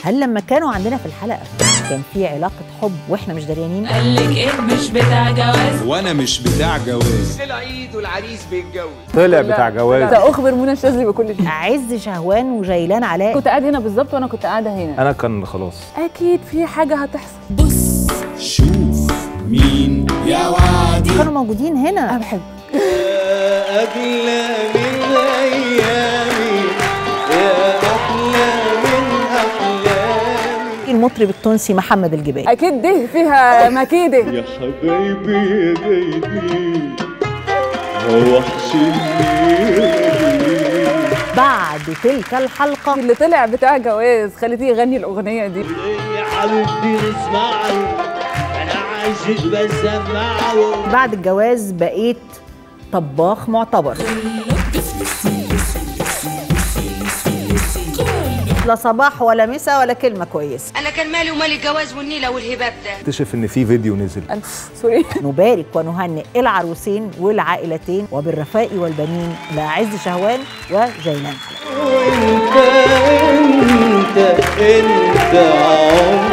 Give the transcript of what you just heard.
هل لما كانوا عندنا في الحلقه كان في علاقه حب واحنا مش دريانين قالك ايه مش بتاع جواز وانا مش بتاع جواز العيد والعريس بيتجوز طلع بتاع جواز سأخبر منى الشاذلي بكل شيء عز شهوان وجيلان علاء كنت قاعد هنا بالظبط وانا كنت قاعده هنا انا كان خلاص اكيد في حاجه هتحصل بص شوف مين يا وعدي كانوا موجودين انا هنا بحب أغلى من أيامي يا أحلى من أحلامي المطرب التونسي محمد الجبالي اكيد دي فيها مكيده يا حبايبي يا جايبي وحشني بعد تلك الحلقه اللي طلع بتاع جواز خليتيه يغني الاغنيه دي يا حبيبتي اسمعي أنا عايزك بسمعه بعد الجواز بقيت طباخ معتبر لا صباح ولا مسا ولا كلمه كويسه انا كان مالي ومال الجواز والنيله والهباب ده اكتشف ان في فيديو نزل أنا- سوري نبارك ونهنئ العروسين والعائلتين وبالرفاء والبنين لعز شهوان وجيلان وانت انت انت عمري